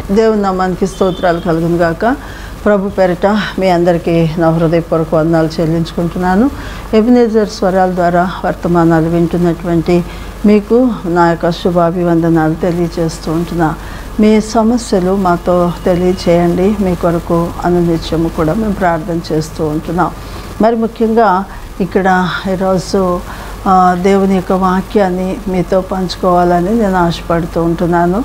దేవుని నామానికి స్తోత్రాలు కలుగును గాక ప్రభు పేరిట మీ అందరికీ నా హృదయపూర్వక వందనాలు చెల్లించుకుంటున్నాను ఎబినేజర్ స్వరాల ద్వారా వర్తమానాలు వింటున్నటువంటి మీకు నా యొక్క శుభాభివందనాలు తెలియజేస్తూ ఉంటున్నా మీ సమస్యలు మాతో తెలియచేయండి మీ కొరకు అనునిత్యము కూడా మేము ప్రార్థన చేస్తూ ఉంటున్నాం మరి ముఖ్యంగా ఇక్కడ ఈరోజు ఆ, దేవుని యొక్క వాక్యాన్ని మీతో పంచుకోవాలని నేను ఆశపడుతూ ఉంటున్నాను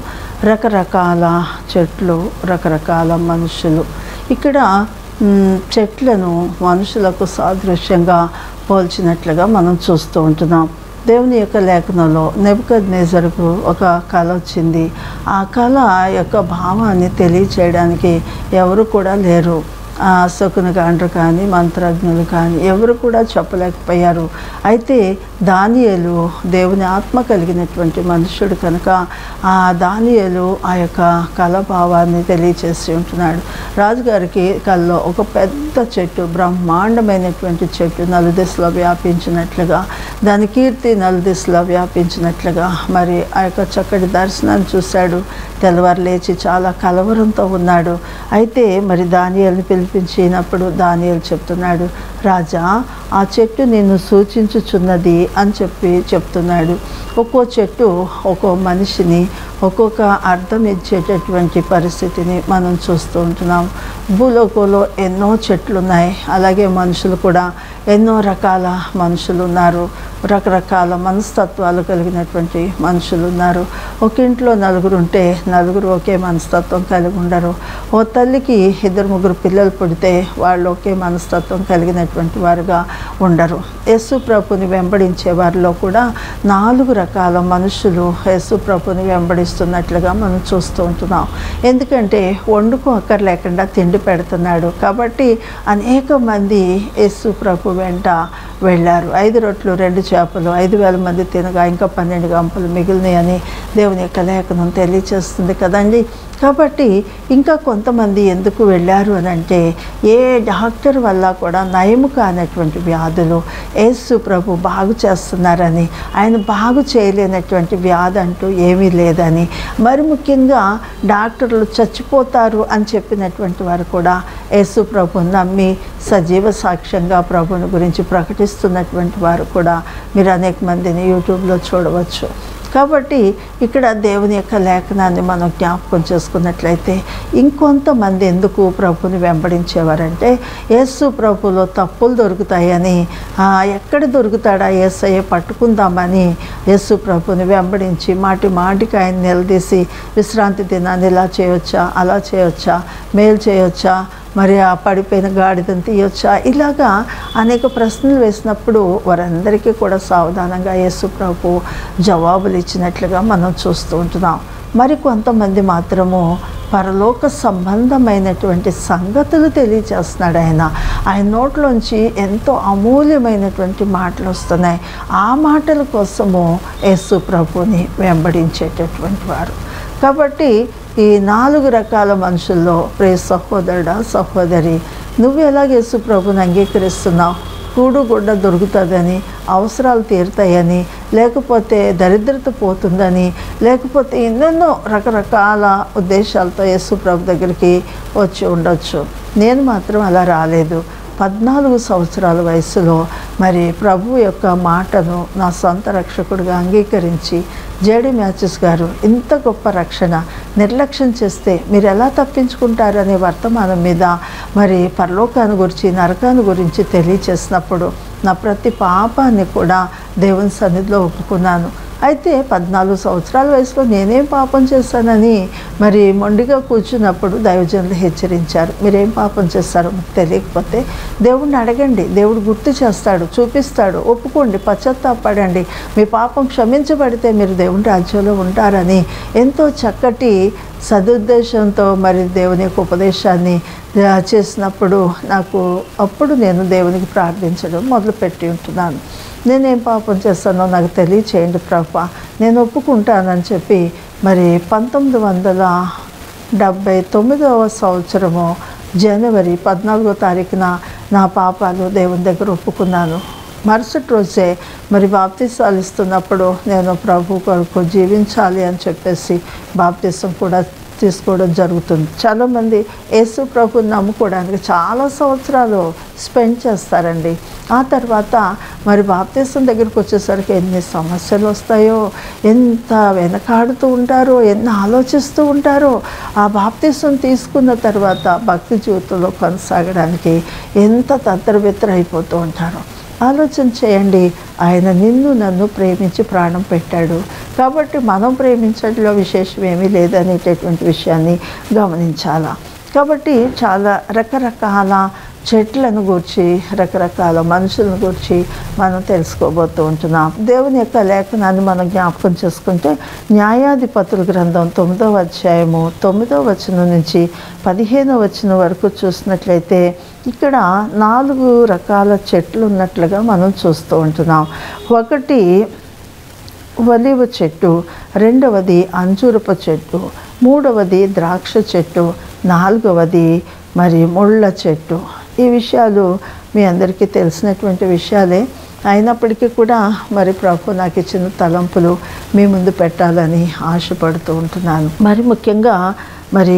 రకరకాల చెట్లు రకరకాల మనుషులు ఇక్కడ మ్, చెట్లను మనుషులకు సాదృశ్యంగా పోల్చినట్లుగా మనం చూస్తూ ఉంటున్నాం దేవుని యొక్క లేఖనంలో నెబద్ నేజర్కు ఒక కళ వచ్చింది ఆ కళ యొక్క భావాన్ని తెలియచేయడానికి ఎవరు కూడా లేరు ఆ శకునగాండ్రు కానీ మంత్రజ్ఞులు కానీ ఎవరు కూడా చెప్పలేకపోయారు అయితే దానియేలు దేవుని ఆత్మ కలిగినటువంటి మనుష్యుడు కనుక ఆ దానియేలు ఆ యొక్క కళభావాన్ని తెలియచేసి ఉంటున్నాడు రాజుగారికి కల్లో ఒక పెద్ద చెట్టు బ్రహ్మాండమైనటువంటి చెట్టు నలుదిశలో వ్యాపించినట్లుగా దాని కీర్తి నలుదిశలో వ్యాపించినట్లుగా మరి ఆ యొక్క చక్కటి దర్శనాన్ని చూశాడు తెల్లవారు లేచి చాలా కలవరంతో ఉన్నాడు అయితే మరి దానియల్ని పిలిపించినప్పుడు దానియలు చెప్తున్నాడు రాజా ఆ చెట్టు నిన్ను సూచించుచున్నది అని చెప్పి చెప్తున్నాడు ఒక్కో చెట్టు ఒక్కో మనిషిని ఒక్కొక్క అర్థం ఇచ్చేటటువంటి పరిస్థితిని మనం చూస్తూ ఉంటున్నాం భూలోకంలో ఎన్నో చెట్లు ఉన్నాయి అలాగే మనుషులు కూడా ఎన్నో రకాల మనుషులు ఉన్నారు రకరకాల మనస్తత్వాలు కలిగినటువంటి మనుషులు ఉన్నారు ఒక ఇంట్లో నలుగురు ఉంటే నలుగురు ఒకే మనస్తత్వం కలిగి ఉండరు ఓ తల్లికి ఇద్దరు ముగ్గురు పిల్లలు పుడితే వాళ్ళు ఒకే మనస్తత్వం కలిగినటువంటి వారుగా ఉండరు యేసు ప్రభుని వెంబడించే వారిలో కూడా నాలుగు రకాల మనుషులు యేసు ప్రభుని వెంబడిస్తున్నట్లుగా మనం చూస్తూ ఉంటున్నాం ఎందుకంటే వండుకు అక్కర్ లేకుండా తిండి పెడుతున్నాడు కాబట్టి అనేక మంది యేసు ప్రభు వెంట వెళ్ళారు ఐదు రొట్లు రెండు చేపలు ఐదు వేల మంది తినగా ఇంకా పన్నెండు గంపలు మిగిలినాయని దేవుని యొక్క లేఖనం తెలియచేస్తుంది కదండి కాబట్టి ఇంకా కొంతమంది ఎందుకు వెళ్ళారు అని అంటే ఏ డాక్టర్ వల్ల కూడా నయము కానటువంటి వ్యాధులు యేసు ప్రభు బాగు చేస్తున్నారని ఆయన బాగు చేయలేనటువంటి వ్యాధి అంటూ ఏమీ లేదని మరి ముఖ్యంగా డాక్టర్లు చచ్చిపోతారు అని చెప్పినటువంటి వారు కూడా యేసు ప్రభుని నమ్మి సజీవ సాక్ష్యంగా ప్రభుని గురించి ప్రకటిస్తున్నటువంటి వారు కూడా మీరు అనేక మందిని యూట్యూబ్లో చూడవచ్చు కాబట్టి ఇక్కడ దేవుని యొక్క లేఖనాన్ని మనం జ్ఞాపకం చేసుకున్నట్లయితే ఇంకొంతమంది ఎందుకు ప్రభుని వెంబడించేవారంటే యేసు ప్రభులో తప్పులు దొరుకుతాయని ఆ, ఎక్కడ దొరుకుతాడా యేసయ్య పట్టుకుందామని యేసు ప్రభుని వెంబడించి మాటి మాటికి ఆయన నిలదీసి విశ్రాంతి దినాన్ని ఇలా చేయొచ్చా అలా చేయొచ్చా మేలు చేయొచ్చా మరి ఆ పడిపోయిన గాడిదని తీయొచ్చా ఇలాగా అనేక ప్రశ్నలు వేసినప్పుడు వారందరికీ కూడా సావధానంగా యేసు ప్రభు జవాబులు ఇచ్చినట్లుగా మనం చూస్తూ ఉంటున్నాం మరి కొంతమంది మాత్రము పరలోక సంబంధమైనటువంటి సంగతులు తెలియచేస్తున్నాడు ఆయన ఆయన నోట్లోంచి ఎంతో అమూల్యమైనటువంటి మాటలు వస్తున్నాయి ఆ మాటల కోసము యేసు ప్రభుని వెంబడించేటటువంటి వారు కాబట్టి ఈ నాలుగు రకాల మనుషుల్లో ప్రే సహోదరుడా సహోదరి నువ్వు ఎలాగ యేసు ప్రభుని అంగీకరిస్తున్నావు కూడు గుడ్డ దొరుకుతుందని అవసరాలు తీరుతాయని లేకపోతే దరిద్రత పోతుందని లేకపోతే ఎన్నెన్నో రకరకాల ఉద్దేశాలతో యేసు ప్రభు దగ్గరికి వచ్చి ఉండొచ్చు నేను మాత్రం అలా రాలేదు పద్నాలుగు సంవత్సరాల వయసులో మరి ప్రభు యొక్క మాటను నా సొంత రక్షకుడిగా అంగీకరించి జేడి మ్యాచెస్ గారు ఇంత గొప్ప రక్షణ నిర్లక్ష్యం చేస్తే మీరు ఎలా తప్పించుకుంటారనే వర్తమానం మీద మరి పరలోకాన్ని గురించి నరకాన్ని గురించి తెలియచేసినప్పుడు నా ప్రతి పాపాన్ని కూడా దేవుని సన్నిధిలో ఒప్పుకున్నాను అయితే పద్నాలుగు సంవత్సరాల వయసులో నేనేం పాపం చేశానని మరి మొండిగా కూర్చున్నప్పుడు దైవజనులు హెచ్చరించారు మీరేం పాపం చేస్తారో మీకు తెలియకపోతే దేవుడిని అడగండి దేవుడు గుర్తు చేస్తాడు చూపిస్తాడు ఒప్పుకోండి పశ్చాత్తాపడండి మీ పాపం క్షమించబడితే మీరు దేవుని రాజ్యంలో ఉంటారని ఎంతో చక్కటి సదుద్దేశంతో మరి దేవుని యొక్క ఉపదేశాన్ని ఆ, చేసినప్పుడు నాకు అప్పుడు నేను దేవునికి ప్రార్థించడం మొదలుపెట్టి ఉంటున్నాను నేనేం పాపం చేస్తానో నాకు తెలియచేయండి ప్రభా నేను ఒప్పుకుంటానని చెప్పి మరి పంతొమ్మిది వందల డెబ్భై తొమ్మిదవ సంవత్సరము జనవరి పద్నాలుగో తారీఖున నా పాపాలు దేవుని దగ్గర ఒప్పుకున్నాను మరుసటి రోజే మరి బాప్తీసాలు ఇస్తున్నప్పుడు నేను ప్రభు కొరకు జీవించాలి అని చెప్పేసి బాప్తీసం కూడా తీసుకోవడం జరుగుతుంది చాలామంది యేసు ప్రభుని నమ్ముకోవడానికి చాలా సంవత్సరాలు స్పెండ్ చేస్తారండి ఆ తర్వాత మరి బాప్తీసం దగ్గరికి వచ్చేసరికి ఎన్ని సమస్యలు వస్తాయో ఎంత వెనకాడుతూ ఉంటారో ఎన్ని ఆలోచిస్తూ ఉంటారో ఆ బాప్తీసం తీసుకున్న తర్వాత భక్తి జీవితంలో కొనసాగడానికి ఎంత తత్తరబెత్తర అయిపోతూ ఉంటారో ఆలోచన చేయండి ఆయన నిన్ను నన్ను ప్రేమించి ప్రాణం పెట్టాడు కాబట్టి మనం ప్రేమించడంలో విశేషం ఏమీ లేదనేటటువంటి విషయాన్ని గమనించాలా కాబట్టి చాలా రకరకాల చెట్లను గురించి రకరకాల మనుషులను గురించి మనం తెలుసుకోబోతూ ఉంటున్నాం దేవుని యొక్క లేఖనాన్ని మనం జ్ఞాపకం చేసుకుంటే న్యాయాధిపతుల గ్రంథం తొమ్మిదవ అధ్యాయము తొమ్మిదవ వచనం నుంచి పదిహేనవ వచనం వరకు చూసినట్లయితే ఇక్కడ నాలుగు రకాల చెట్లు ఉన్నట్లుగా మనం చూస్తూ ఉంటున్నాం ఒకటి ఒలివ చెట్టు రెండవది అంజూరపు చెట్టు మూడవది ద్రాక్ష చెట్టు నాలుగవది మరి ముళ్ళ చెట్టు ఈ విషయాలు మీ అందరికీ తెలిసినటువంటి విషయాలే అయినప్పటికీ కూడా మరి ప్రభు నాకు ఇచ్చిన తలంపులు మీ ముందు పెట్టాలని ఆశపడుతూ ఉంటున్నాను మరి ముఖ్యంగా మరి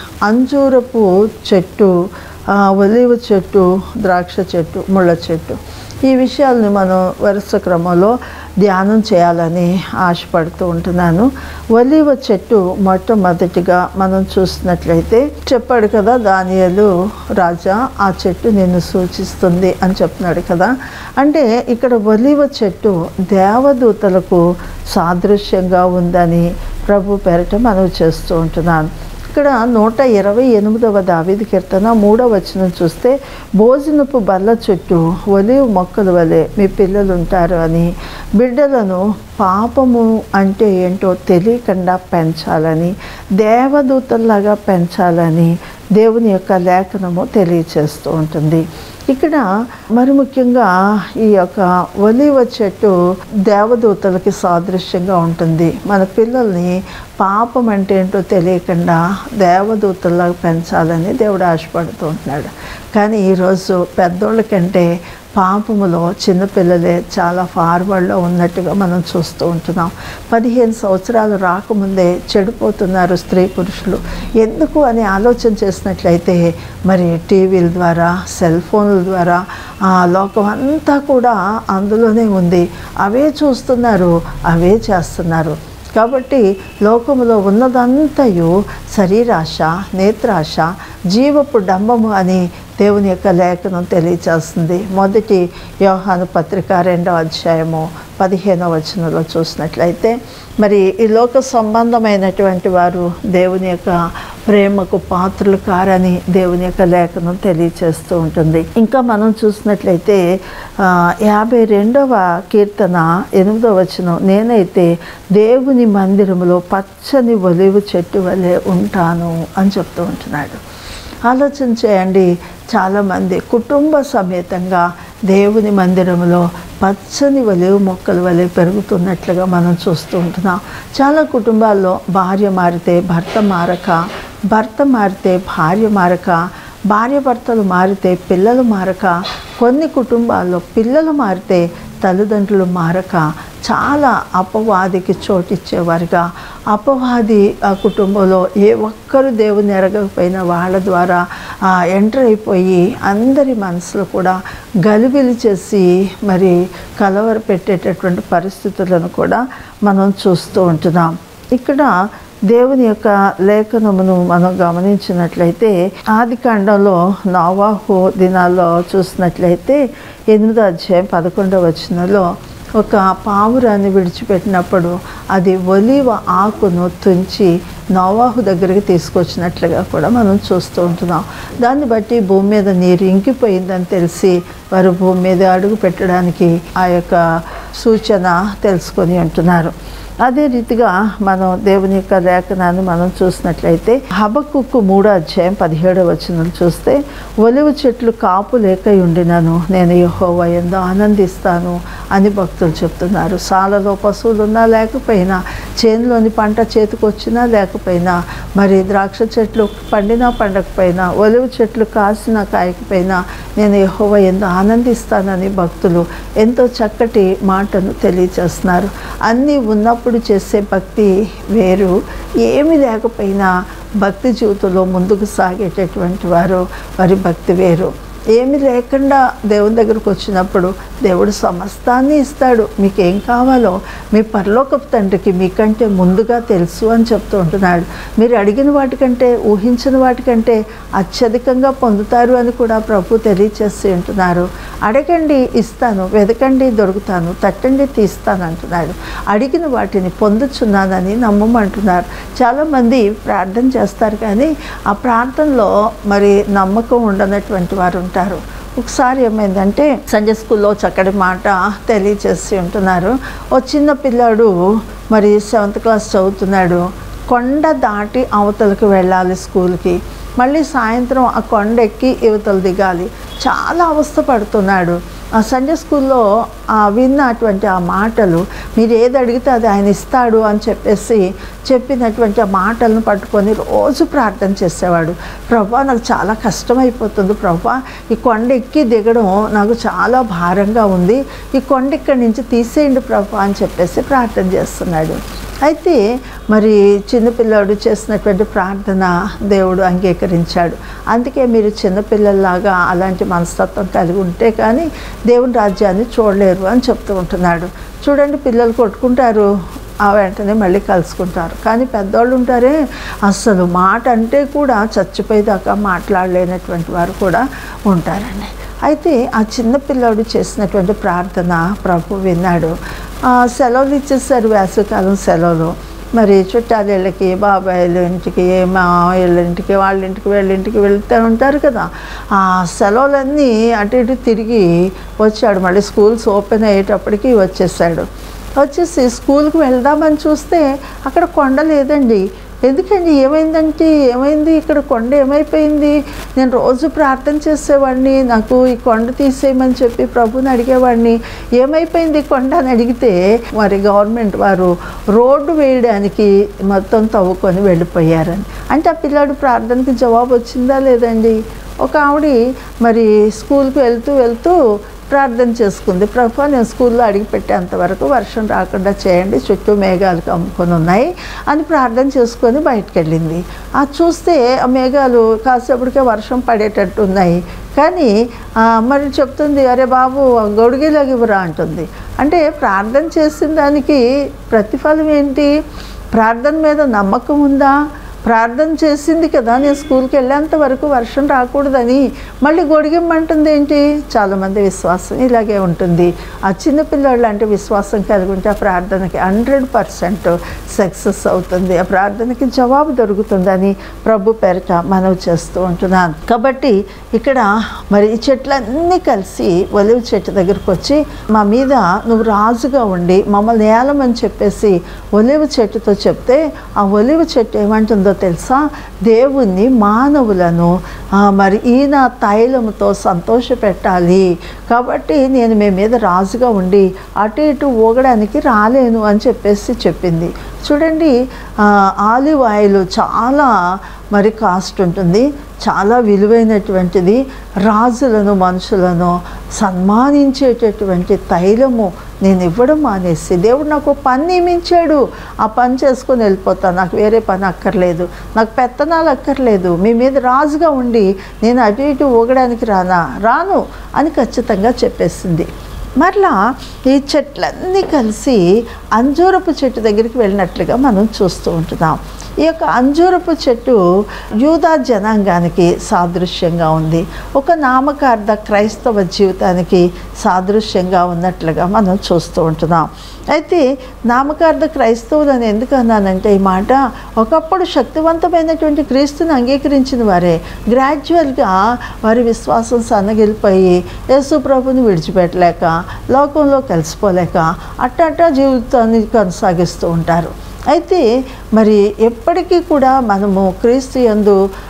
అంజూరపు చెట్టు ఆ, ఒలివ చెట్టు ద్రాక్ష చెట్టు ముళ్ళ చెట్టు ఈ విషయాలను మనం వరుస క్రమంలో ధ్యానం చేయాలని ఆశపడుతూ ఉంటున్నాను ఒలివ చెట్టు మొట్టమొదటిగా మనం చూసినట్లయితే చెప్పాడు కదా దానియలు రాజా ఆ చెట్టు నిన్ను సూచిస్తుంది అని చెప్తున్నాడు కదా అంటే ఇక్కడ ఒలివ చెట్టు దేవదూతలకు సాదృశ్యంగా ఉందని ప్రభు పేరట మనవి చేస్తూ ఉంటున్నాను ఇక్కడ నూట ఇరవై ఎనిమిదవ దావిది కీర్తన మూడవ వచనం చూస్తే భోజనపు బల్ల చుట్టూ ఒలివ్ మొక్కల వలె మీ పిల్లలు ఉంటారు అని బిడ్డలను పాపము అంటే ఏంటో తెలియకుండా పెంచాలని దేవదూతల్లాగా పెంచాలని దేవుని యొక్క లేఖనము తెలియచేస్తూ ఉంటుంది ఇక్కడ మరి ముఖ్యంగా ఈ యొక్క ఒలివ చెట్టు దేవదూతలకి సాదృశ్యంగా ఉంటుంది మన పిల్లల్ని పాపం అంటే ఏంటో తెలియకుండా దేవదూతల్లాగా పెంచాలని దేవుడు ఆశపడుతూ ఉంటున్నాడు కానీ ఈరోజు పెద్దోళ్ళ కంటే పాపములో చిన్నపిల్లలే చాలా ఫార్వర్డ్లో ఉన్నట్టుగా మనం చూస్తూ ఉంటున్నాం పదిహేను సంవత్సరాలు రాకముందే చెడిపోతున్నారు స్త్రీ పురుషులు ఎందుకు అని ఆలోచన చేసినట్లయితే మరి టీవీల ద్వారా సెల్ ఫోన్ల ద్వారా ఆ లోకం అంతా కూడా అందులోనే ఉంది అవే చూస్తున్నారు అవే చేస్తున్నారు కాబట్టి లోకములో ఉన్నదంతయు శరీరాశ నేత్రాశ జీవపు డంబము అని దేవుని యొక్క లేఖనం తెలియచేస్తుంది మొదటి యోహాను పత్రిక రెండవ అధ్యాయము పదిహేనవ వచనంలో చూసినట్లయితే మరి ఈ లోక సంబంధమైనటువంటి వారు దేవుని యొక్క ప్రేమకు పాత్రలు కారని దేవుని యొక్క లేఖనం తెలియచేస్తూ ఉంటుంది ఇంకా మనం చూసినట్లయితే ఆ, యాభై రెండవ కీర్తన ఎనిమిదవ వచనం నేనైతే దేవుని మందిరములో పచ్చని ఒలివు చెట్టు వలె ఉంటాను అని చెప్తూ ఉంటున్నాడు ఆలోచన చేయండి చాలామంది కుటుంబ సమేతంగా దేవుని మందిరంలో పచ్చని వలె మొక్కల వలె పెరుగుతున్నట్లుగా మనం చూస్తూ ఉంటున్నాం చాలా కుటుంబాల్లో భార్య మారితే భర్త మారక భర్త మారితే భార్య మారక భార్య భర్తలు మారితే పిల్లలు మారక కొన్ని కుటుంబాల్లో పిల్లలు మారితే తల్లిదండ్రులు మారక చాలా అపవాదికి చోటిచ్చేవారుగా అపవాది ఆ కుటుంబంలో ఏ ఒక్కరు దేవుని ఎరగకపోయినా వాళ్ళ ద్వారా ఎంటర్ అయిపోయి అందరి మనసులో కూడా గలిబిలి చేసి మరి కలవర పెట్టేటటువంటి పరిస్థితులను కూడా మనం చూస్తూ ఉంటున్నాం ఇక్కడ దేవుని యొక్క లేఖనమును మనం గమనించినట్లయితే ఆది కాండంలో నవాహు దినాల్లో చూసినట్లయితే ఎనిమిదో అధ్యాయం పదకొండవ వచనంలో ఒక పావురాన్ని విడిచిపెట్టినప్పుడు అది ఒలివ ఆకును తుంచి నోవాహు దగ్గరికి తీసుకొచ్చినట్లుగా కూడా మనం చూస్తూ ఉంటున్నాం దాన్ని బట్టి భూమి మీద నీరు ఇంకిపోయిందని తెలిసి వారు భూమి మీద అడుగు పెట్టడానికి ఆ యొక్క సూచన తెలుసుకొని ఉంటున్నారు అదే రీతిగా మనం దేవుని యొక్క లేఖనాన్ని మనం చూసినట్లయితే హబక్కుకు మూడో అధ్యాయం పదిహేడవ వచనం చూస్తే ఒలివ చెట్లు కాపు లేక ఉండినను నేను యెహోవా ఎందు ఆనందిస్తాను అని భక్తులు చెప్తున్నారు సాలలో పశువులు ఉన్నా లేకపోయినా చేనులోని పంట చేతికి వచ్చినా లేకపోయినా మరి ద్రాక్ష చెట్లు పండినా పండకపోయినా ఒలివ చెట్లు కాసినా కాయకపోయినా నేను యెహోవా ఎంతో ఆనందిస్తానని భక్తులు ఎంతో చక్కటి మాటను తెలియచేస్తున్నారు అన్నీ ఉన్నప్పుడు చేసే భక్తి వేరు ఏమి లేకపోయినా భక్తి జీవితంలో ముందుకు సాగేటటువంటి వారు వారి భక్తి వేరు ఏమి లేకుండా దేవుని దగ్గరకు వచ్చినప్పుడు దేవుడు సమస్తాన్ని ఇస్తాడు మీకు ఏం కావాలో మీ పరలోకపు తండ్రికి మీకంటే ముందుగా తెలుసు అని చెప్తూ ఉంటున్నాడు మీరు అడిగిన వాటికంటే ఊహించిన వాటికంటే అత్యధికంగా పొందుతారు అని కూడా ప్రభు తెలియచేసి ఉంటున్నారు అడగండి ఇస్తాను వెదకండి దొరుకుతాను తట్టండి తీస్తాను అంటున్నాడు అడిగిన వాటిని పొందుచున్నానని నమ్మమంటున్నారు చాలామంది ప్రార్థన చేస్తారు కానీ ఆ ప్రార్థనలో మరి నమ్మకం ఉండనటువంటి వారు ఉంటారు ఒకసారి ఏమైందంటే సండే స్కూల్లో చక్కటి మాట తెలియచేసి ఉంటున్నారు ఓ చిన్న పిల్లాడు మరి సెవెంత్ క్లాస్ చదువుతున్నాడు కొండ దాటి అవతలకు వెళ్ళాలి స్కూల్కి మళ్ళీ సాయంత్రం ఆ కొండ ఎక్కి యువతలు దిగాలి చాలా అవస్థ పడుతున్నాడు ఆ సండే స్కూల్లో ఆ విన్నటువంటి ఆ మాటలు మీరు ఏది అడిగితే అది ఆయన ఇస్తాడు అని చెప్పేసి చెప్పినటువంటి ఆ మాటలను పట్టుకొని రోజు ప్రార్థన చేసేవాడు ప్రభా నాకు చాలా కష్టమైపోతుంది ప్రభా ఈ కొండ ఎక్కి దిగడం నాకు చాలా భారంగా ఉంది ఈ కొండ ఇక్కడి నుంచి తీసేయండి ప్రభా అని చెప్పేసి ప్రార్థన చేస్తున్నాడు అయితే మరి చిన్నపిల్లాడు చేసినటువంటి ప్రార్థన దేవుడు అంగీకరించాడు అందుకే మీరు చిన్నపిల్లల్లాగా అలాంటి మనస్తత్వం కలిగి ఉంటే కానీ దేవుని రాజ్యాన్ని చూడలేరు అని చెప్తూ ఉంటున్నాడు చూడండి పిల్లలు కొట్టుకుంటారు ఆ వెంటనే మళ్ళీ కలుసుకుంటారు కానీ పెద్దవాళ్ళు ఉంటారే అస్సలు మాట అంటే కూడా చచ్చిపోయేదాకా మాట్లాడలేనటువంటి వారు కూడా ఉంటారండి అయితే ఆ చిన్న పిల్లాడు చేసినటువంటి ప్రార్థన ప్రభు విన్నాడు ఆ, సెలవులు ఇచ్చేసారు వేసవికాలం సెలవులు మరి చుట్టాలిళ్ళకి బాబాయిల ఇంటికి మా వీళ్ళ ఇంటికి వాళ్ళ ఇంటికి వీళ్ళ ఇంటికి వెళ్తూ ఉంటారు కదా ఆ సెలవులన్నీ అటు ఇటు తిరిగి వచ్చాడు మళ్ళీ స్కూల్స్ ఓపెన్ అయ్యేటప్పటికి వచ్చేసాడు వచ్చేసి స్కూల్కి వెళ్దామని చూస్తే అక్కడ కొండ లేదండి ఎందుకండి ఏమైందంటే ఏమైంది ఇక్కడ కొండ ఏమైపోయింది నేను రోజు ప్రార్థన చేసేవాడిని నాకు ఈ కొండ తీసేయమని చెప్పి ప్రభుని అడిగేవాడిని ఏమైపోయింది ఈ కొండ అని అడిగితే మరి గవర్నమెంట్ వారు రోడ్డు వేయడానికి మొత్తం తవ్వుకొని వెళ్ళిపోయారని అంటే ఆ పిల్లాడు ప్రార్థనకి జవాబు వచ్చిందా లేదండి ఒక ఆవిడ మరి స్కూల్కి వెళ్తూ వెళ్తూ ప్రార్థన చేసుకుంది ప్రభు నేను స్కూల్లో అడిగి పెట్టేంత వరకు వర్షం రాకుండా చేయండి చుట్టూ మేఘాలు కమ్ముకొని ఉన్నాయి అని ప్రార్థన చేసుకొని బయటకు వెళ్ళింది ఆ చూస్తే ఆ మేఘాలు కాసేపటికే వర్షం పడేటట్టు ఉన్నాయి కానీ ఆ, మరి చెప్తుంది అరే బాబు గొడుగులోకి ఇవ్వరా అంటుంది అంటే ప్రార్థన చేసిన దానికి ప్రతిఫలం ఏంటి ప్రార్థన మీద నమ్మకం ఉందా ప్రార్థన చేసింది కదా నేను స్కూల్కి వెళ్ళేంత వరకు వర్షం రాకూడదని మళ్ళీ గొడిగిమ్మంటుంది ఏంటి చాలామంది విశ్వాసం ఇలాగే ఉంటుంది ఆ చిన్నపిల్లలు అంటే విశ్వాసం కలిగి ఉంటే ఆ ప్రార్థనకి హండ్రెడ్ పర్సెంట్ సక్సెస్ అవుతుంది ఆ ప్రార్థనకి జవాబు దొరుకుతుందని ప్రభు పేరిట మనవి చేస్తూ ఉంటున్నాను కాబట్టి ఇక్కడ మరి ఈ చెట్లన్నీ కలిసి ఒలివ చెట్టు దగ్గరకు వచ్చి మా మీద నువ్వు రాజుగా ఉండి మమ్మల్ని ఏలమని చెప్పేసి ఒలివ చెట్టుతో చెప్తే ఆ ఒలివ చెట్టు ఏమంటుందో తెలుసా దేవుణ్ణి మానవులను ఆ, మరి ఈయన తైలముతో సంతోషపెట్టాలి కాబట్టి నేను మీ మీద రాజుగా ఉండి అటు ఇటు ఊగడానికి రాలేను అని చెప్పేసి చెప్పింది చూడండి ఆ, ఆలివ్ ఆయిల్ చాలా మరి కాస్ట్ ఉంటుంది చాలా విలువైనటువంటిది రాజులను మనుషులను సన్మానించేటటువంటి తైలము నేను ఇవ్వడం మానేసి దేవుడు నాకు ఒక పని నియమించాడు ఆ పని చేసుకొని వెళ్ళిపోతాను నాకు వేరే పని అక్కర్లేదు నాకు పెత్తనాలు అక్కర్లేదు మీ మీద రాజుగా ఉండి నేను అటు ఇటు ఊగడానికి రానా రాను అని ఖచ్చితంగా చెప్పేసింది మరలా ఈ చెట్లన్నీ కలిసి అంజూరపు చెట్టు దగ్గరికి వెళ్ళినట్లుగా మనం చూస్తూ ఉంటున్నాం ఈ యొక్క అంజూరపు చెట్టు యూదా జనాంగానికి సాదృశ్యంగా ఉంది ఒక నామకార్థ క్రైస్తవ జీవితానికి సాదృశ్యంగా ఉన్నట్లుగా మనం చూస్తూ ఉంటున్నాం అయితే నామకార్థ క్రైస్తవులను ఎందుకు అన్నానంటే ఈ మాట ఒకప్పుడు శక్తివంతమైనటువంటి క్రీస్తుని అంగీకరించిన వారే గ్రాడ్యువల్గా వారి విశ్వాసం సన్నగిలిపోయి యేసు ప్రభుని విడిచిపెట్టలేక లోకంలో కలిసిపోలేక అట్టట్టా జీవితాన్ని కొనసాగిస్తూ ఉంటారు అయితే మరి ఎప్పటికీ కూడా మనము క్రీస్తు యందు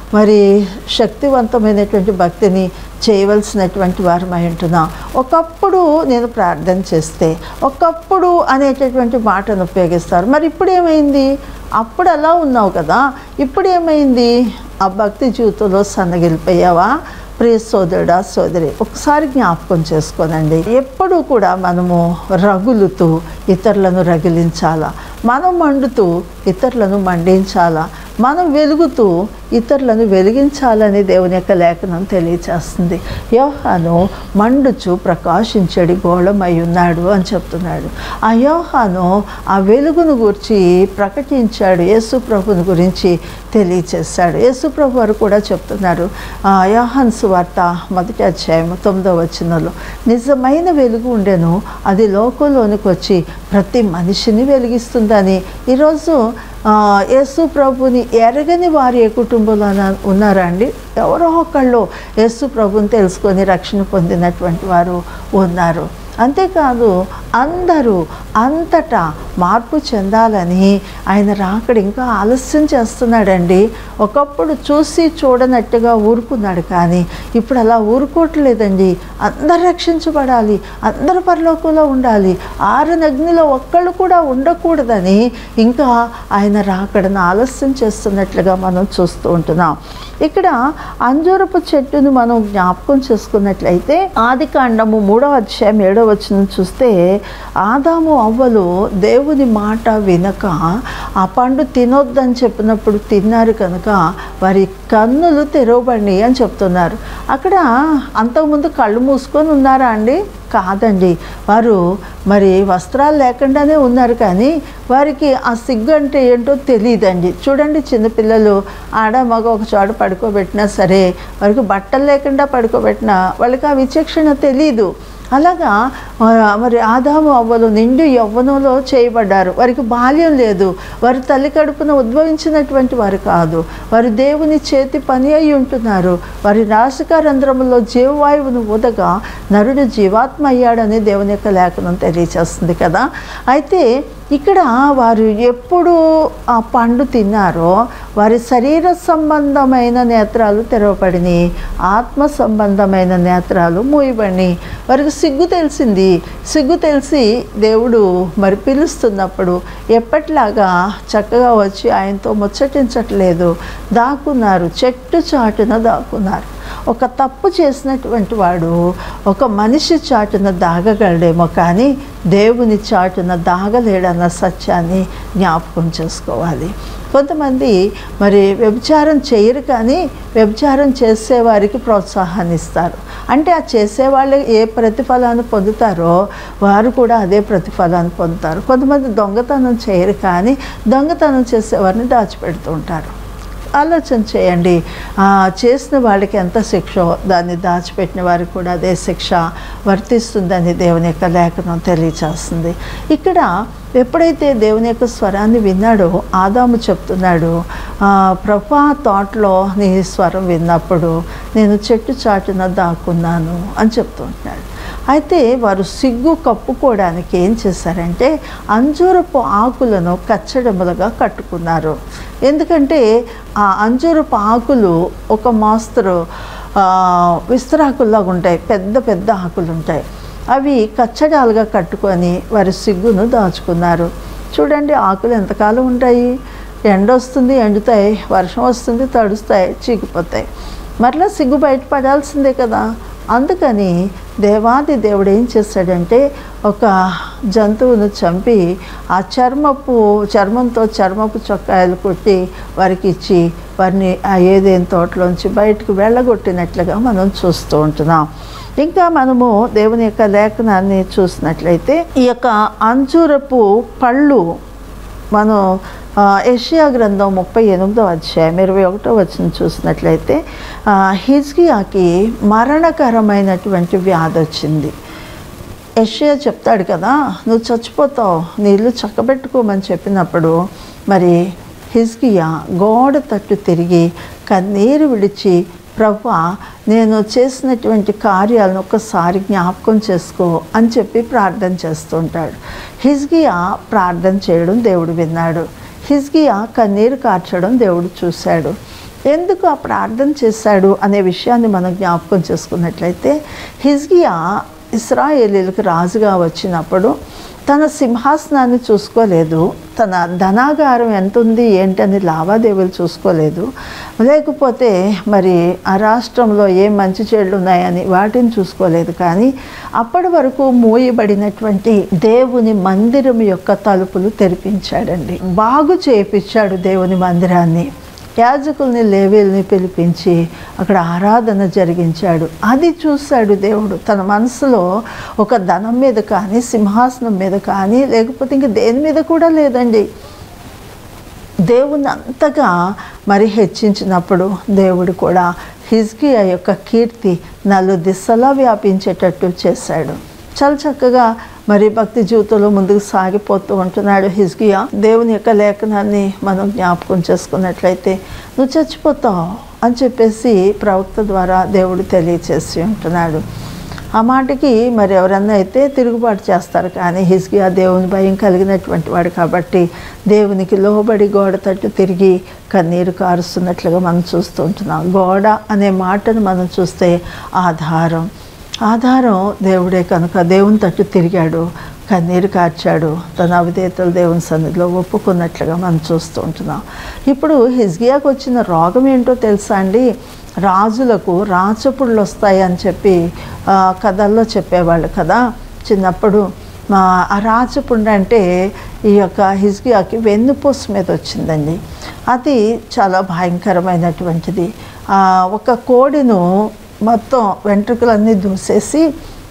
మరి శక్తివంతమైనటువంటి భక్తిని చేయవలసినటువంటి వారమై ఉంటున్నాం ఒకప్పుడు నేను ప్రార్థన చేస్తే ఒకప్పుడు అనేటటువంటి మాటను ఉపయోగిస్తారు మరి ఇప్పుడు ఏమైంది అప్పుడు అలా ఉన్నావు కదా ఇప్పుడు ఏమైంది ఆ భక్తి జీవితంలో సన్నగిలిపోయావా ప్రియ సోదరుడా సోదరి ఒకసారి జ్ఞాపకం చేసుకోనండి ఎప్పుడూ కూడా మనము రగులుతూ ఇతరులను రగిలించాలా మనం మండుతూ ఇతరులను మండించాలా మనం వెలుగుతూ ఇతరులను వెలిగించాలని దేవుని యొక్క లేఖనం తెలియచేస్తుంది యోహాను మండుచు ప్రకాశించడి గోళమై ఉన్నాడు అని చెప్తున్నాడు ఆ యోహాను ఆ వెలుగును గురించి ప్రకటించాడు యేసు ప్రభుని గురించి తెలియచేశాడు యేసు ప్రభు వారు కూడా చెప్తున్నారు ఆ యోహాన్ సువార్త మొదటి అధ్యాయం తొమ్మిదో వచనంలో నిజమైన వెలుగు ఉండెను అది లోకంలోనికి వచ్చి ప్రతి మనిషిని వెలిగిస్తుందని ఈరోజు ఆ, యేసు ప్రభుని ఎరగని వారు ఏ కుటుంబంలో ఉన్నారా అండి ఎవరో ఒకళ్ళు యేసు ప్రభుని తెలుసుకొని రక్షణ పొందినటువంటి వారు ఉన్నారు అంతేకాదు అందరూ అంతటా మార్పు చెందాలని ఆయన రాకడ ఇంకా ఆలస్యం చేస్తున్నాడండి ఒకప్పుడు చూసి చూడనట్టుగా ఊరుకున్నాడు కానీ ఇప్పుడు అలా ఊరుకోవట్లేదండి అందరు రక్షించబడాలి అందరూ పరలోకంలో ఉండాలి ఆరనగ్నిలో ఒక్కళ్ళు కూడా ఉండకూడదని ఇంకా ఆయన రాకడను ఆలస్యం చేస్తున్నట్లుగా మనం చూస్తూ ఉంటున్నాం ఇక్కడ అంజూరపు చెట్టును మనం జ్ఞాపకం చేసుకున్నట్లయితే ఆది కాండము మూడవ అధ్యాయం ఏడవ వచనం చూస్తే ఆదాము అవ్వలు దేవుని మాట వినక ఆ పండు తినొద్దని చెప్పినప్పుడు తిన్నారు కనుక వారి కన్నులు తెరవబడి అని చెప్తున్నారు అక్కడ అంతకుముందు కళ్ళు మూసుకొని ఉన్నారా అండి కాదండి వారు మరి వస్త్రాలు లేకుండానే ఉన్నారు కానీ వారికి ఆ సిగ్గు అంటే ఏంటో తెలియదండి చూడండి చిన్నపిల్లలు ఆడ మగ ఒక చోట పడుకోబెట్టినా సరే వారికి బట్టలు లేకుండా పడుకోబెట్టినా వాళ్ళకి ఆ విచక్షణ తెలియదు అలాగా ఆ, మరి ఆదాము అవ్వలు నిండు యవ్వనంలో చేయబడ్డారు వారికి బాల్యం లేదు వారి తల్లి కడుపున ఉద్భవించినటువంటి వారు కాదు వారు దేవుని చేతి పని అయి ఉంటున్నారు వారి నాసిక రంధ్రములో జీవవాయువును ఊదగా నరుడు జీవాత్మ అయ్యాడని దేవుని యొక్క లేఖనం తెలియచేస్తుంది కదా అయితే ఇక్కడ వారు ఎప్పుడు ఆ పండు తిన్నారో వారి శరీర సంబంధమైన నేత్రాలు తెరవబడినాయి ఆత్మ సంబంధమైన నేత్రాలు మూయబడినాయి వారికి సిగ్గు తెలిసింది సిగ్గు తెలిసి దేవుడు మరి పిలుస్తున్నప్పుడు ఎప్పటిలాగా చక్కగా వచ్చి ఆయనతో ముచ్చటించట్లేదు దాక్కున్నారు చెట్టు చాటున దాక్కున్నారు ఒక తప్పు చేసినటువంటి వాడు ఒక మనిషి చాటున దాగగలడేమో కానీ దేవుని చాటున దాగలేడన్న సత్యాన్ని జ్ఞాపకం చేసుకోవాలి కొంతమంది మరి వ్యభిచారం చేయరు కానీ వ్యభిచారం చేసేవారికి ప్రోత్సాహాన్ని ఇస్తారు అంటే ఆ చేసేవాళ్ళు ఏ ప్రతిఫలాన్ని పొందుతారో వారు కూడా అదే ప్రతిఫలాన్ని పొందుతారు కొంతమంది దొంగతనం చేయరు కానీ దొంగతనం చేసేవారిని దాచిపెడుతూ ఉంటారు ఆలోచన చేయండి ఆ, చేసిన వాళ్ళకి ఎంత శిక్షో దాన్ని దాచిపెట్టిన వారికి కూడా అదే శిక్ష వర్తిస్తుందని దేవుని యొక్క లేఖనం తెలియచేస్తుంది ఇక్కడ ఎప్పుడైతే దేవుని యొక్క స్వరాన్ని విన్నాడో ఆదాము చెప్తున్నాడు "ఆ, ప్రభా తోటలో నీ స్వరం విన్నప్పుడు నేను చెట్టు చాటున దాక్కున్నాను అని చెప్తుంటున్నాడు అయితే వారు సిగ్గు కప్పుకోవడానికి ఏం చేశారంటే అంజూరపు ఆకులను కచ్చడములుగా కట్టుకున్నారు ఎందుకంటే ఆ అంజూరపు ఆకులు ఒక మోస్తరు ఆ, విస్తరాకుల్లాగా ఉంటాయి పెద్ద పెద్ద ఆకులు ఉంటాయి అవి కచ్చడాలుగా కట్టుకొని వారి సిగ్గును దాచుకున్నారు చూడండి ఆకులు ఎంతకాలం ఉంటాయి ఎండ వస్తుంది ఎండుతాయి వర్షం వస్తుంది తడుస్తాయి చీకిపోతాయి మరలా సిగ్గు బయటపడాల్సిందే కదా అందుకని దేవాది దేవుడు ఏం చేశాడంటే ఒక జంతువును చంపి ఆ చర్మపు చర్మంతో చర్మపు చొక్కాయలు కొట్టి వారికి ఇచ్చి వారిని ఆ ఏదేం తోటలోంచి బయటకు వెళ్ళగొట్టినట్లుగా మనం చూస్తూ ఉంటున్నాం ఇంకా మనము దేవుని యొక్క లేఖనాన్ని చూసినట్లయితే ఈ యొక్క అంజూరపు పళ్ళు మనం ఆ, యెషయా గ్రంథం ముప్పై ఎనిమిదో అధ్యాయం ఇరవై ఒకటో వచ్చిన చూసినట్లయితే ఆ, హిజ్కియాకి మరణకరమైనటువంటి వ్యాధి వచ్చింది యెషయా చెప్తాడు కదా నువ్వు చచ్చిపోతావు నీ ఇల్లు చక్కబెట్టుకోమని చెప్పినప్పుడు మరి హిజ్కియా గోడ తట్టు తిరిగి కన్నీరు విడిచి ప్రభా నేను చేసినటువంటి కార్యాలను ఒక్కసారి జ్ఞాపకం చేసుకో అని చెప్పి ప్రార్థన చేస్తుంటాడు హిజ్కియా ప్రార్థన చేయడం దేవుడు విన్నాడు హిజ్కియా కన్నీరు కార్చడం దేవుడు చూశాడు ఎందుకు ఆ ప్రార్థన చేశాడు అనే విషయాన్ని మనం జ్ఞాపకం చేసుకున్నట్లయితే హిజ్గియా ఇస్రాయేలీలకు రాజుగా వచ్చినప్పుడు తన సింహాసనాన్ని చూసుకోలేదు తన ధనాగారం ఎంత ఉంది ఏంటని లావాదేవీలు చూసుకోలేదు లేకపోతే మరి ఆ రాష్ట్రంలో ఏం మంచి చెడులు ఉన్నాయని వాటిని చూసుకోలేదు కానీ అప్పటి వరకు మూయబడినటువంటి దేవుని మందిరం యొక్క తలుపులు తెరిపించాడండి బాగు చేయించాడు దేవుని మందిరాన్ని యాజకుల్ని లేవీల్ని పిలిపించి అక్కడ ఆరాధన జరిగించాడు అది చూశాడు దేవుడు తన మనసులో ఒక ధనం మీద కానీ సింహాసనం మీద కానీ లేకపోతే ఇంక దేని మీద కూడా లేదండి దేవుని అంతగా మరి హెచ్చించినప్పుడు దేవుడు కూడా హిజ్కియా యొక్క కీర్తి నలు దిశలా వ్యాపించేటట్టు చేశాడు చాలా చక్కగా మరి భక్తి జీవితంలో ముందుకు సాగిపోతూ ఉంటున్నాడు హిజ్కియా దేవుని యొక్క లేఖనాన్ని మనం జ్ఞాపకం చేసుకున్నట్లయితే నువ్వు చచ్చిపోతావు అని చెప్పేసి ప్రవక్త ద్వారా దేవుడు తెలియచేసి ఉంటున్నాడు ఆ మాటకి మరి ఎవరన్నా అయితే తిరుగుబాటు చేస్తారు కానీ హిజ్కియా దేవుని భయం కలిగినటువంటి వాడు కాబట్టి దేవునికి లోబడి గోడ తట్టు తిరిగి కన్నీరు కారుస్తున్నట్లుగా మనం చూస్తూ ఉంటున్నాం గోడ అనే మాటను మనం చూస్తే ఆధారం ఆధారం దేవుడే కనుక దేవుని తట్టు తిరిగాడు కన్నీరు కార్చాడు తన అవిధేతలు దేవుని సన్నిధిలో ఒప్పుకున్నట్లుగా మనం చూస్తూ ఉంటున్నాం ఇప్పుడు హిజ్గియాకు వచ్చిన రోగం ఏంటో తెలుసా అండి రాజులకు రాచపుళ్ళు వస్తాయి అని చెప్పి ఆ, కథల్లో చెప్పేవాళ్ళు కదా చిన్నప్పుడు మా ఆ రాచపుండు అంటే ఈ యొక్క హిజ్గియాకి వెన్నుపూస మీద వచ్చిందండి అది చాలా భయంకరమైనటువంటిది ఆ, ఒక కోడిను మొత్తం వెంట్రుకలన్నీ దూసేసి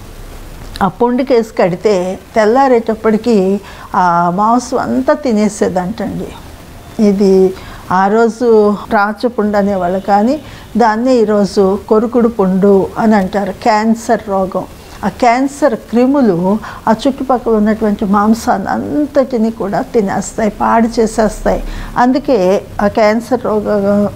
ఆ పుండికేసి కడితే తెల్లారేటప్పటికి ఆ మాంసం అంతా తినేసేదంటండి ఇది ఆ రోజు రాచపుండు అనేవాళ్ళు కానీ దాన్ని ఈరోజు కొరుకుడు పుండు అని అంటారు క్యాన్సర్ రోగం ఆ క్యాన్సర్ క్రిములు ఆ చుట్టుపక్కల ఉన్నటువంటి మాంసాన్ని అంతటిని కూడా తినేస్తాయి పాడు చేసేస్తాయి అందుకే ఆ క్యాన్సర్ రోగ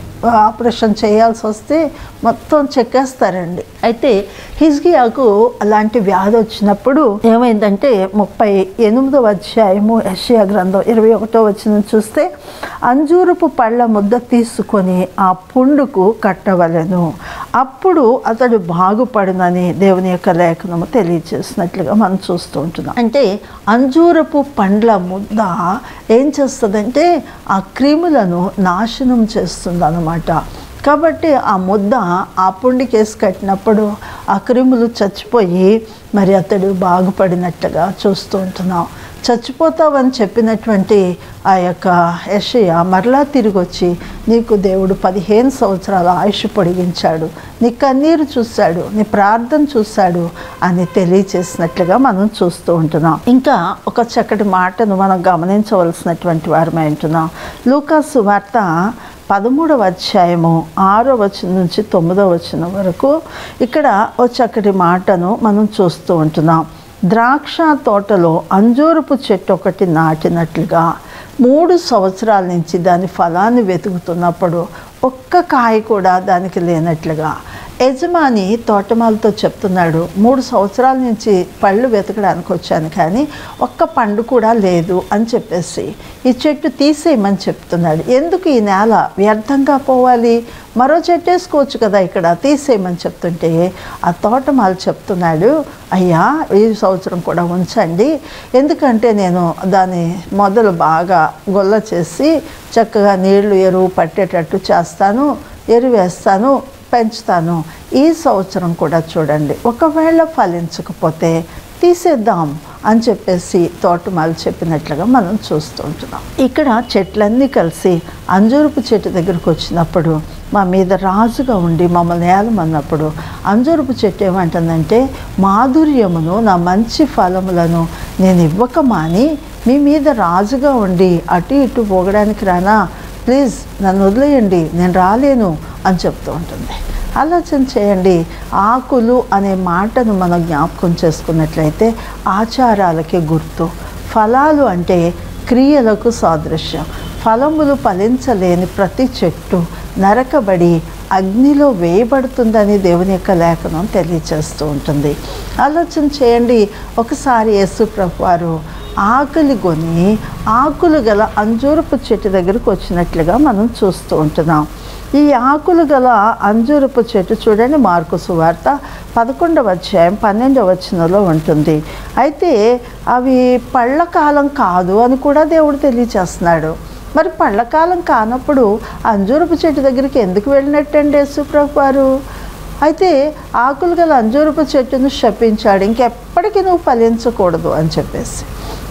ఆపరేషన్ చేయాల్సి వస్తే మొత్తం చెక్కేస్తారండి అయితే హిజ్గియాకు అలాంటి వ్యాధి వచ్చినప్పుడు ఏమైందంటే ముప్పై ఎనిమిదవ అధ్యాయము యషియా గ్రంథం ఇరవై ఒకటో వచ్చిన చూస్తే అంజూరపు పళ్ళ ముద్ద తీసుకొని ఆ పుండుకు కట్టవలెను అప్పుడు అతడు బాగుపడునని దేవుని యొక్క లేఖనము తెలియజేసినట్లుగా మనం చూస్తూ ఉంటున్నాం అంటే అంజూరపు పండ్ల ముద్ద ఏం చేస్తుందంటే ఆ క్రిములను నాశనం చేస్తుంది అనమాట కాబట్టి ఆ ముద్ద ఆ పుండికేసి కట్టినప్పుడు ఆ క్రిములు చచ్చిపోయి మరి అతడు బాగుపడినట్టుగా చూస్తూ ఉంటున్నాం చచ్చిపోతావని చెప్పినటువంటి ఆ యొక్క యషయ మరలా తిరిగి వచ్చి నీకు దేవుడు పదిహేను సంవత్సరాల ఆయుష్ పొడిగించాడు నీ కన్నీరు చూశాడు నీ ప్రార్థన చూశాడు అని తెలియచేసినట్లుగా మనం చూస్తూ ఉంటున్నాం ఇంకా ఒక చక్కటి మాటను మనం గమనించవలసినటువంటి వారమై ఉంటున్నాం లూకాసు వార్త పదమూడవ అధ్యాయము ఆరో వచనం నుంచి తొమ్మిదో వచనం వరకు ఇక్కడ ఓ చక్కటి మాటను మనం చూస్తూ ఉంటున్నాం ద్రాక్ష తోటలో అంజూరపు చెట్టు ఒకటి నాటినట్లుగా మూడు సంవత్సరాల నుంచి దాని ఫలాన్ని వెతుకుతున్నప్పుడు ఒక్క కాయ కూడా దానికి లేనట్లుగా యజమాని తోటమాలతో చెప్తున్నాడు మూడు సంవత్సరాల నుంచి పళ్ళు వెతకడానికి వచ్చాను కానీ ఒక్క పండు కూడా లేదు అని చెప్పేసి ఈ చెట్టు తీసేయమని చెప్తున్నాడు ఎందుకు ఈ నేల వ్యర్థంగా పోవాలి మరో చెట్టు వేసుకోవచ్చు కదా ఇక్కడ తీసేయమని చెప్తుంటే ఆ తోటమాల చెప్తున్నాడు అయ్యా ఈ సంవత్సరం కూడా ఉంచండి ఎందుకంటే నేను దాని మొదలు బాగా గొల్ల చేసి చక్కగా నీళ్లు ఎరువు పట్టేటట్టు చేస్తాను ఎరువు వేస్తాను పెంచుతాను ఈ సంవత్సరం కూడా చూడండి ఒకవేళ ఫలించకపోతే తీసేద్దాం అని చెప్పేసి తోటమాలు చెప్పినట్లుగా మనం చూస్తూ ఉంటున్నాం ఇక్కడ చెట్లన్నీ కలిసి అంజూరపు చెట్టు దగ్గరకు వచ్చినప్పుడు మా మీద రాజుగా ఉండి మమ్మల్ని ఏలమన్నప్పుడు అంజూరపు చెట్టు ఏమంటుందంటే మాధుర్యమును నా మంచి ఫలములను నేను ఇవ్వక మాని మీ మీద రాజుగా ఉండి అటు ఇటు పోగడానికి రానా ప్లీజ్ నన్ను వదిలేయండి నేను రాలేను అని చెప్తూ ఉంటుంది ఆలోచన చేయండి ఆకులు అనే మాటను మనం జ్ఞాపకం చేసుకున్నట్లయితే ఆచారాలకి గుర్తు ఫలాలు అంటే క్రియలకు సాదృశ్యం ఫలములు ఫలించలేని ప్రతి చెట్టు నరకబడి అగ్నిలో వేయబడుతుందని దేవుని యొక్క లేఖనం తెలియచేస్తూ ఉంటుంది ఆలోచన చేయండి ఒకసారి యేసు ప్రభు వారు ఆకలి కొని ఆకులు గల అంజూరపు చెట్టు దగ్గరకు వచ్చినట్లుగా మనం చూస్తూ ఉంటున్నాం ఈ ఆకులు గల అంజూరపు చెట్టు చూడండి మార్కు సువార్త పదకొండవ అధ్యాయం పన్నెండవ వచనంలో ఉంటుంది అయితే అవి పళ్ళ కాలం కాదు అని కూడా దేవుడు తెలియచేస్తున్నాడు మరి పళ్ళకాలం కానప్పుడు అంజూరపు చెట్టు దగ్గరికి ఎందుకు వెళ్ళినట్టండి యేసుప్రభు వారు అయితే ఆకులు గల అంజూరపు చెట్టును శపించాడు ఇంకెప్పటికీ నువ్వు ఫలించకూడదు అని చెప్పేసి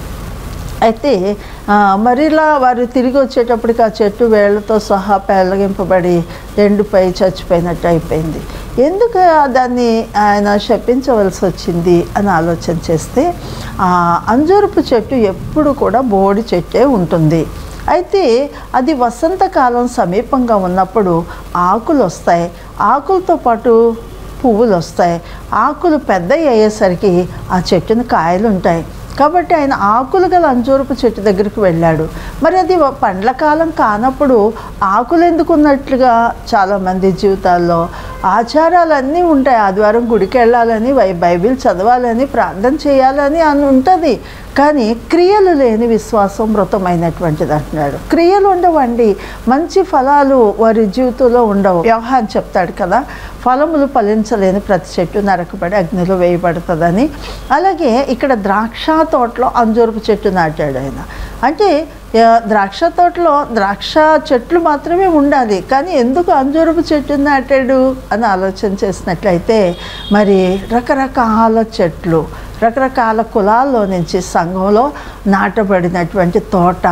అయితే ఆ, మరిలా వారు తిరిగి వచ్చేటప్పటికి ఆ చెట్టు వేళ్లతో సహా పెళ్ళగింపబడి ఎండిపై చచ్చిపోయినట్టు అయిపోయింది ఎందుకు దాన్ని ఆయన శపించవలసి వచ్చింది అని ఆలోచన చేస్తే ఆ అంజూరపు చెట్టు ఎప్పుడు కూడా బోడి చెట్టే ఉంటుంది అయితే అది వసంతకాలం సమీపంగా ఉన్నప్పుడు ఆకులు వస్తాయి ఆకులతో పాటు పువ్వులు వస్తాయి ఆకులు పెద్ద అయ్యేసరికి ఆ చెట్టును కాయలు ఉంటాయి కాబట్టి ఆయన ఆకులు గల అంజూరపు చెట్టు దగ్గరికి వెళ్ళాడు మరి అది వ- పండ్ల కాలం కానప్పుడు ఆకులు ఎందుకు ఉన్నట్లుగా చాలామంది జీవితాల్లో ఆచారాలన్నీ ఉంటాయి ఆదివారం గుడికి వెళ్ళాలని బై- బైబిల్ చదవాలని ప్రార్థన చేయాలని అని ఉంటుంది కానీ క్రియలు లేని విశ్వాసం మృతమైనటువంటిది అంటున్నాడు క్రియలు ఉండవండి మంచి ఫలాలు వారి జీవితంలో ఉండవు వ్యవహారం చెప్తాడు కదా ఫలములు ఫలించలేని ప్రతి చెట్టు నరకబడి అగ్నిలో వేయబడుతుందని అలాగే ఇక్కడ ద్రాక్ష తోటలో అంజూరపు చెట్టు నాటాడు ఆయన అంటే ఆ, ద్రాక్ష తోటలో ద్రాక్ష చెట్లు మాత్రమే ఉండాలి కానీ ఎందుకు అంజూరపు చెట్టు నాటాడు అని ఆలోచన చేసినట్లయితే మరి రకరకాల చెట్లు రకరకాల కులాల్లో నుంచి సంఘంలో నాటబడినటువంటి తోట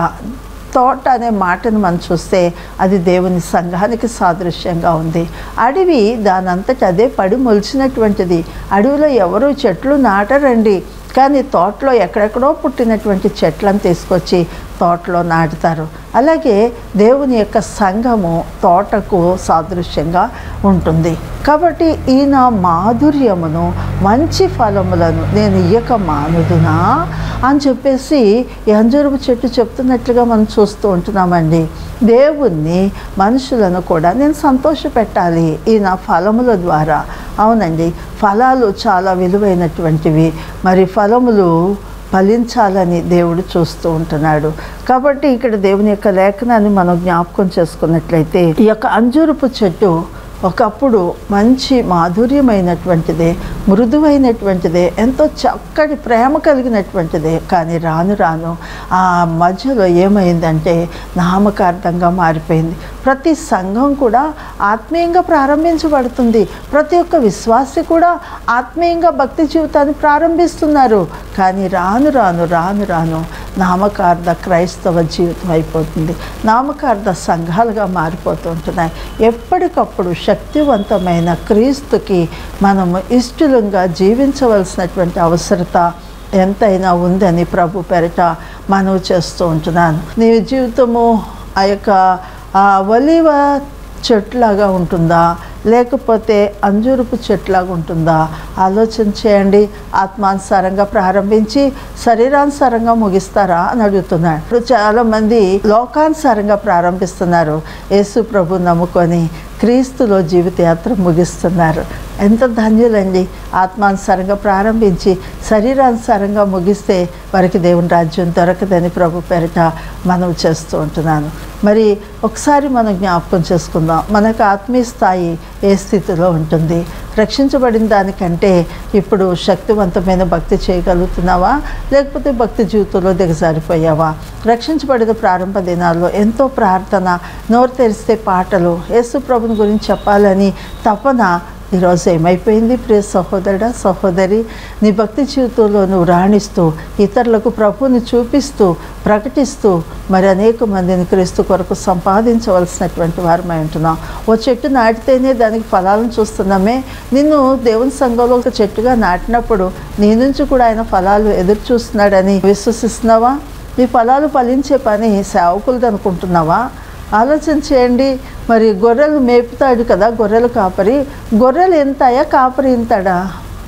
తోట అనే మాటను మనం చూస్తే అది దేవుని సంఘానికి సాదృశ్యంగా ఉంది అడవి దానంతట అదే పడి మొలిచినటువంటిది అడవిలో ఎవరు చెట్లు నాటరండి కానీ తోటలో ఎక్కడెక్కడో పుట్టినటువంటి చెట్లను తీసుకొచ్చి తోటలో నాటుతారు అలాగే దేవుని యొక్క సంఘము తోటకు సాదృశ్యంగా ఉంటుంది కాబట్టి ఈయన మాధుర్యమును మంచి ఫలములను నేను ఇయ్యక మానుదునా అని చెప్పేసి ఈ అంజూరపు చెట్టు చెప్తున్నట్లుగా మనం చూస్తూ ఉంటున్నామండి దేవుణ్ణి మనుషులను కూడా నేను సంతోషపెట్టాలి ఈ నా ఫలముల ద్వారా అవునండి ఫలాలు చాలా విలువైనటువంటివి మరి ఫలములు ఫలించాలని దేవుడు చూస్తూ ఉంటున్నాడు కాబట్టి ఇక్కడ దేవుని యొక్క లేఖనాన్ని మనం జ్ఞాపకం చేసుకున్నట్లయితే ఈ యొక్క అంజూరపు చెట్టు ఒకప్పుడు మంచి మాధుర్యమైనటువంటిదే మృదువైనటువంటిదే ఎంతో చక్కటి ప్రేమ కలిగినటువంటిదే కానీ రాను రాను ఆ మధ్యలో ఏమైందంటే నామకార్థంగా మారిపోయింది ప్రతి సంఘం కూడా ఆత్మీయంగా ప్రారంభించబడుతుంది ప్రతి ఒక్క విశ్వాసి కూడా ఆత్మీయంగా భక్తి జీవితాన్ని ప్రారంభిస్తున్నారు కానీ రాను రాను రాను రాను నామకార్థ క్రైస్తవ జీవితం అయిపోతుంది నామకార్థ సంఘాలుగా మారిపోతుంటున్నాయి ఎప్పటికప్పుడు శక్తివంతమైన క్రీస్తుకి మనము ఇష్టలుగా జీవించవలసినటువంటి అవసరత ఎంతైనా ఉందని ప్రభు పెరట మనవి చేస్తూ ఉంటున్నాను నీ జీవితము ఆ యొక్క ఆ ఒలివ చెట్లాగా ఉంటుందా లేకపోతే అంజూరపు చెట్లాగా ఉంటుందా ఆలోచన చేయండి ఆత్మానుసారంగా ప్రారంభించి శరీరానుసారంగా ముగిస్తారా అని అడుగుతున్నాడు ఇప్పుడు చాలామంది లోకానుసారంగా ప్రారంభిస్తున్నారు యేసు ప్రభు నమ్ముకొని క్రీస్తులో జీవితయాత్ర ముగిస్తున్నారు ఎంత ధన్యులండి ఆత్మానుసారంగా ప్రారంభించి శరీరానుసారంగా ముగిస్తే వారికి దేవుని రాజ్యం దొరకదని ప్రభు పేరిట మనం చేస్తూ ఉంటున్నాను మరి ఒకసారి మనం జ్ఞాపకం చేసుకుందాం మనకు ఆత్మీయ స్థాయి ఏ స్థితిలో ఉంటుంది రక్షించబడిన దానికంటే ఇప్పుడు శక్తివంతమైన భక్తి చేయగలుగుతున్నావా లేకపోతే భక్తి జీవితంలో దిగజారిపోయావా రక్షించబడిన ప్రారంభ దినాల్లో ఎంతో ప్రార్థన నోరు తెరిస్తే పాటలు యేసు ప్రభుని గురించి చెప్పాలని తపన ఈరోజు ఏమైపోయింది ప్రియ సహోదరుడా సహోదరి నీ భక్తి జీవితంలో నువ్వు రాణిస్తూ ఇతరులకు ప్రభువుని చూపిస్తూ ప్రకటిస్తూ మరి అనేక మందిని క్రీస్తు కొరకు సంపాదించవలసినటువంటి వారమై ఉంటున్నాం ఓ చెట్టు నాటితేనే దానికి ఫలాలను చూస్తున్నామే నిన్ను దేవుని సంఘంలో ఒక చెట్టుగా నాటినప్పుడు నీ నుంచి కూడా ఆయన ఫలాలు ఎదురు చూస్తున్నాడని విశ్వసిస్తున్నావా ఈ ఫలాలు ఫలించే పని సేవకులది అనుకుంటున్నావా ఆలోచన చేయండి మరి గొర్రెలు మేపుతాడు కదా గొర్రెలు కాపరి గొర్రెలు ఎంతయా కాపరి ఇంతడా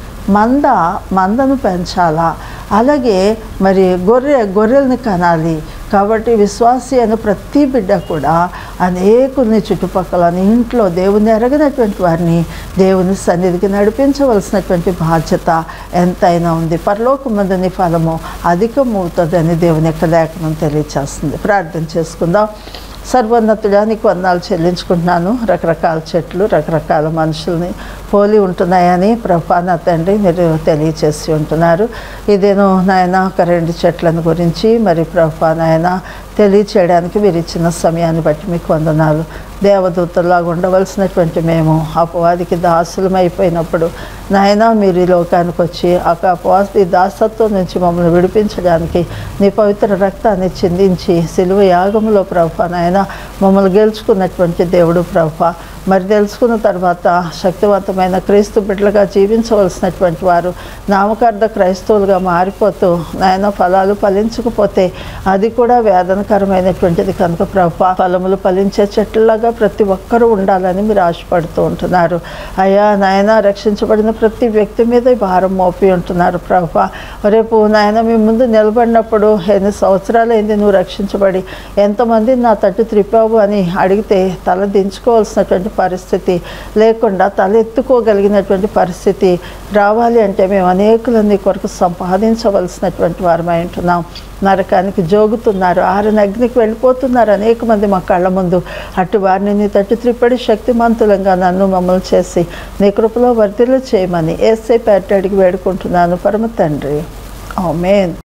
మంద మందను పెంచాలా అలాగే మరి గొర్రె గొర్రెల్ని కనాలి కాబట్టి విశ్వాసి అయిన ప్రతి బిడ్డ కూడా అనేకుల్ని చుట్టుపక్కల ఇంట్లో దేవుని ఎరగనటువంటి వారిని దేవుని సన్నిధికి నడిపించవలసినటువంటి బాధ్యత ఎంతైనా ఉంది పరలోకమందుని ఫలము అధికమవుతుందని దేవుని యొక్క లేఖనం తెలియచేస్తుంది ప్రార్థన చేసుకుందాం సర్వోన్నతుడా నీకు వందనాలు చెల్లించుకుంటున్నాను రకరకాల చెట్లు రకరకాల మనుషుల్ని పోలి ఉంటున్నాయని ప్రభా నా తండ్రి మీరు తెలియచేసి ఉంటున్నారు ఇదేను నాయన ఒక రెండు చెట్లను గురించి మరి ప్రభా నాయన తెలియచేయడానికి మీరు ఇచ్చిన సమయాన్ని బట్టి మీకు వందనాలు దేవదూతలాగా ఉండవలసినటువంటి మేము అపవాదికి దాసులమైపోయినప్పుడు నాయన మీరు ఈ లోకానికి వచ్చి ఆ అపవాది దాసత్వం నుంచి మమ్మల్ని విడిపించడానికి నీ పవిత్ర రక్తాన్ని చిందించి సిలువ యాగంలో ప్రభా నాయన మమ్మల్ని గెలుచుకున్నటువంటి దేవుడు ప్రభా మరి తెలుసుకున్న తర్వాత శక్తివంతమైన క్రీస్తు బిడ్డలుగా జీవించవలసినటువంటి వారు నామకార్థ క్రైస్తవులుగా మారిపోతూ నాయన ఫలాలు ఫలించకపోతే అది కూడా వేదనకరమైనటువంటిది కనుక ప్రభా ఫలములు ఫలించే చెట్లలాగా ప్రతి ఒక్కరూ ఉండాలని మీరు ఆశపడుతూ ఉంటున్నారు అయ్యా నాయన రక్షించబడిన ప్రతి వ్యక్తి మీద ఈ భారం మోపి ఉంటున్నారు ప్రభా రేపు నాయన మీ ముందు నిలబడినప్పుడు ఎన్ని సంవత్సరాలైంది నువ్వు రక్షించబడి ఎంతమంది నా తట్టు త్రిపావు అని అడిగితే తల దించుకోవాల్సినటువంటి పరిస్థితి లేకుండా తల ఎత్తుకోగలిగినటువంటి పరిస్థితి రావాలి అంటే మేము అనేకులని కొరకు సంపాదించవలసినటువంటి వారమై ఉంటున్నాం నరకానికి జోగుతున్నారు ఆరని అగ్నికి వెళ్ళిపోతున్నారు అనేక మంది మా కళ్ళ ముందు అటు వారిని నీ తట్టు త్రిప్పడి శక్తిమంతులంగా నన్ను మమ్మల్ని చేసి నీ కృపలో వర్ధిల్లు చేయమని ఏసై పేట అడిగి వేడుకుంటున్నాను పరమ తండ్రి ఆమెన్